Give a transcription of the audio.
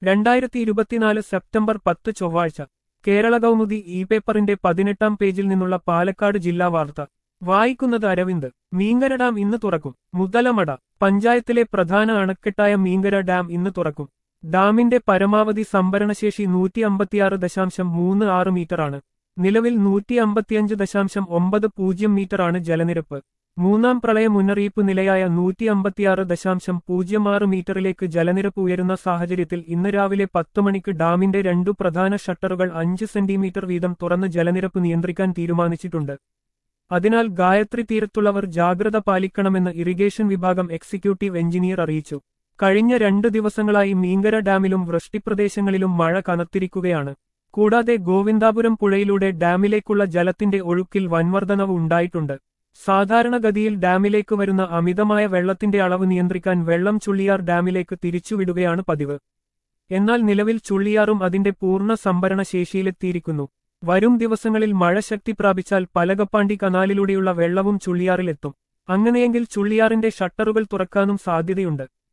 രണ്ടായിരത്തി ഇരുപത്തിനാല് സെപ്റ്റംബർ പത്ത് ചൊവ്വാഴ്ച കേരള കൗമുദി ഇ പേപ്പറിന്റെ പതിനെട്ടാം പേജിൽ നിന്നുള്ള പാലക്കാട് ജില്ലാ വാർത്ത വായിക്കുന്നത് അരവിന്ദ് മീങ്കര ഡാം ഇന്ന് തുറക്കും മുതലമട പഞ്ചായത്തിലെ പ്രധാന അണക്കെട്ടായ മീങ്കര ഡാം ഇന്ന് തുറക്കും ഡാമിന്റെ പരമാവധി സംഭരണശേഷി നൂറ്റി അമ്പത്തിയാറ് ദശാംശം മൂന്ന് ആറ് മീറ്ററാണ് നിലവിൽ നൂറ്റി അമ്പത്തിയഞ്ച് ദശാംശം ഒമ്പത് പൂജ്യം മീറ്ററാണ് ജലനിരപ്പ് മൂന്നാം പ്രളയ മുന്നറിയിപ്പ് നിലയായ നൂറ്റി അമ്പത്തിയാറ് ദശാംശം പൂജ്യം ആറ് മീറ്ററിലേക്ക് ജലനിരപ്പ് ഉയരുന്ന സാഹചര്യത്തിൽ ഇന്ന് രാവിലെ പത്ത് മണിക്ക് ഡാമിന്റെ രണ്ടു പ്രധാന ഷട്ടറുകൾ അഞ്ച് സെന്റിമീറ്റർ വീതം തുറന്ന് ജലനിരപ്പ് നിയന്ത്രിക്കാൻ തീരുമാനിച്ചിട്ടുണ്ട് അതിനാൽ ഗായത്രി തീരത്തുള്ളവർ ജാഗ്രത പാലിക്കണമെന്ന് ഇറിഗേഷൻ വിഭാഗം എക്സിക്യൂട്ടീവ് എഞ്ചിനീയർ അറിയിച്ചു കഴിഞ്ഞ രണ്ട് ദിവസങ്ങളായി മീങ്കര ഡാമിലും വൃഷ്ടിപ്രദേശങ്ങളിലും മഴ കനത്തിരിക്കുകയാണ് കൂടാതെ ഗോവിന്ദാപുരം പുഴയിലൂടെ ഡാമിലേക്കുള്ള ജലത്തിന്റെ ഒഴുക്കിൽ വൻവർധനവ് ഉണ്ടായിട്ടുണ്ട് സാധാരണഗതിയിൽ ഡാമിലേക്ക് വരുന്ന അമിതമായ വെള്ളത്തിന്റെ അളവ് നിയന്ത്രിക്കാൻ വെള്ളം ചുള്ളിയാർ ഡാമിലേക്ക് തിരിച്ചുവിടുകയാണ് പതിവ് എന്നാൽ നിലവിൽ ചുള്ളിയാറും അതിന്റെ പൂർണ്ണ സംഭരണ ശേഷിയിലെത്തിയിരിക്കുന്നു വരും ദിവസങ്ങളിൽ മഴ ശക്തി പ്രാപിച്ചാൽ പലകപ്പാണ്ടി കനാലിലൂടെയുള്ള വെള്ളവും ചുള്ളിയാറിലെത്തും അങ്ങനെയെങ്കിൽ ചുള്ളിയാറിന്റെ ഷട്ടറുകൾ തുറക്കാനും സാധ്യതയുണ്ട്